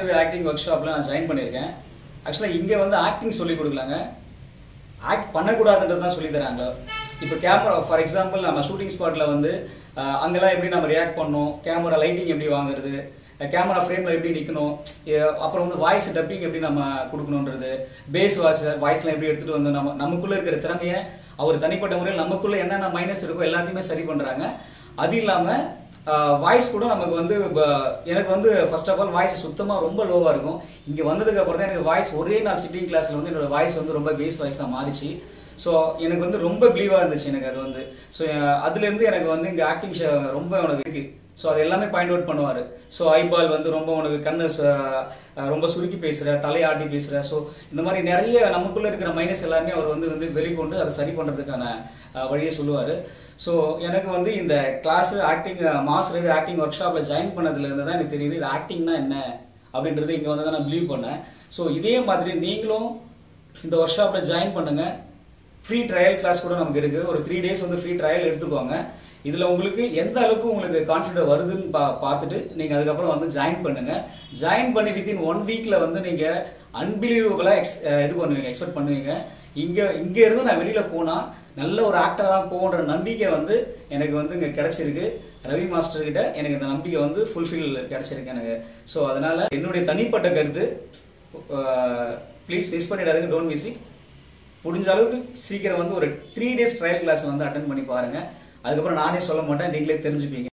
Ravi acting ஒர்க் ஷாப்பில் நான் ஜாயின் பண்ணியிருக்கேன் ஆக்சுவலாக இங்கே வந்து ஆக்டிங் சொல்லி கொடுக்கலாங்க ஆக்ட் பண்ணக்கூடாதுன்றது தான் சொல்லி தராங்க இப்போ கேமரா ஃபார் எக்ஸாம்பிள் நம்ம ஷூட்டிங் ஸ்பாட்டில் வந்து அஹ், அங்கெல்லாம் எப்படி நம்ம ரியாக்ட் பண்ணணும் கேமரா லைட்டிங் எப்படி வாங்குறது கேமரா ஃப்ரேமில் எப்படி நிற்கணும் அப்புறம் வந்து வாய்ஸ் டப்பிங் எப்படி நம்ம கொடுக்கணுன்றது பேஸ் வாய்ஸ் வாய்ஸ்லாம் எப்படி எடுத்துகிட்டு வந்து நம்ம நமக்குள்ளே இருக்கிற திறமையை அவர் தனிப்பட்ட முறையில் நமக்குள்ளே என்னென்ன மைனஸ் இருக்கோ எல்லாத்தையுமே சரி பண்ணுறாங்க அது இல்லாமல் வாய்ஸ் கூட நமக்கு வந்து ப- எனக்கு வந்து ஃபர்ஸ்ட் ஆஃப் ஆல் வாய்ஸ் சுத்தமாக ரொம்ப லோவாக இருக்கும் இங்கே வந்ததுக்கு அப்புறம் தான் எனக்கு வாய்ஸ் ஒரே நாள் சிட்டிங் கிளாஸில் வந்து என்னோட வாய்ஸ் வந்து ரொம்ப பேஸ் வாய்ஸாக மாறிச்சு ஸோ எனக்கு வந்து ரொம்ப பிலீவாக இருந்துச்சு எனக்கு அது வந்து ஸோ அதுலேருந்து எனக்கு வந்து இங்கே ஆக்டிங் ரொம்ப எனக்கு இருக்கு ஸோ அது எல்லாமே பாயிண்ட் அவுட் பண்ணுவார் ஸோ ஐபால் வந்து ரொம்ப உனக்கு கண்ணு ச- அஹ் ரொம்ப சுருக்கி பேசுகிற தலையாட்டி பேசுகிற ஸோ இந்த மாதிரி நிறைய நமக்குள்ளே இருக்கிற மைனஸ் எல்லாமே அவர் வந்து வந்து வெளிக்கொண்டு அதை சரி பண்ணுறதுக்கான அஹ், வழியை சொல்லுவார் ஸோ எனக்கு வந்து இந்த class acting mass Ravi acting ஒர்க் ஷாப்பில் ஜாயின் பண்ணதுலேருந்து தான் எனக்கு தெரியுது இது ஆக்டிங்னா என்ன அப்படின்றது இங்கே வந்து தான் நான் பிலீவ் பண்ணேன் ஸோ இதே மாதிரி நீங்களும் இந்த ஒர்க் ஷாப்பில் ஜாயின் பண்ணுங்கள் ஃப்ரீ ட்ரையல் கிளாஸ் கூட நமக்கு இருக்குது ஒரு த்ரீ டேஸ் வந்து ஃப்ரீ ட்ரையல் எடுத்துக்கோங்க இதில் உங்களுக்கு எந்த அளவுக்கு உங்களுக்கு கான்ஃபிடென்ட் வருதுன்னு பா பார்த்துட்டு நீங்கள் அதுக்கப்புறம் வந்து ஜாயின் பண்ணுங்கள் ஜாயின் பண்ணி வித்தின் ஒன் வீக்கில் வந்து நீங்கள் அன்பிலீவபுளாக எக்ஸ் இது பண்ணுவீங்க எக்ஸ்பெக்ட் பண்ணுவீங்க இங்கே இங்கே இருந்து நான் வெளியில் போனால் நல்ல ஒரு ஆக்டர் தான் போகன்ற நம்பிக்கை வந்து எனக்கு வந்து இங்கே கிடச்சிருக்கு ரவி மாஸ்டர் கிட்ட எனக்கு இந்த நம்பிக்கை வந்து ஃபுல்ஃபில் கிடச்சிருக்கு எனக்கு ஸோ அதனால் என்னுடைய தனிப்பட்ட கருத்து ப்ளீஸ் மிஸ் பண்ணிடாதீங்க டோன்ட் மிஸ் இட் முடிஞ்ச அளவுக்கு சீக்கிரம் வந்து ஒரு த்ரீ டேஸ் ட்ரையல் கிளாஸ் வந்து அட்டன் பண்ணி பாருங்க அதுக்கப்புறம் நானே சொல்ல மாட்டேன் நீங்களே தெரிஞ்சுப்பீங்க